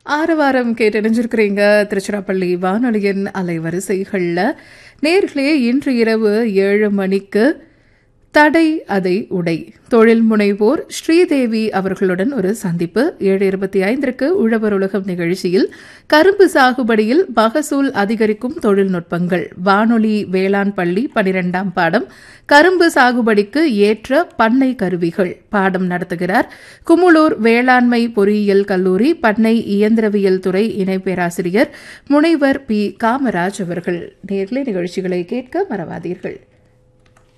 ஆரவாரம் கேட்டறிஞ்சிருக்கிறீங்க திருச்சிராப்பள்ளி வானொலியின் அலைவரிசைகளில் நேர்களே இன்று இரவு ஏழு மணிக்கு தடை அதை உடை தொழில் முனைவோர் ஸ்ரீதேவி அவர்களுடன் ஒரு சந்திப்பு ஏழு இருபத்தி ஐந்திற்கு உழவர் உலகம் நிகழ்ச்சியில் கரும்பு சாகுபடியில் மகசூல் அதிகரிக்கும் தொழில்நுட்பங்கள் வானொலி வேளாண் பள்ளி பனிரெண்டாம் பாடம் கரும்பு சாகுபடிக்கு ஏற்ற பண்ணை கருவிகள் பாடம் நடத்துகிறார் குமுளூர் வேளாண்மை பொறியியல் கல்லூரி பண்ணை இயந்திரவியல் துறை இணை பேராசிரியர் முனைவர் பி காமராஜ் அவர்கள் நேர்லை நிகழ்ச்சிகளை கேட்க மறவாதீர்கள்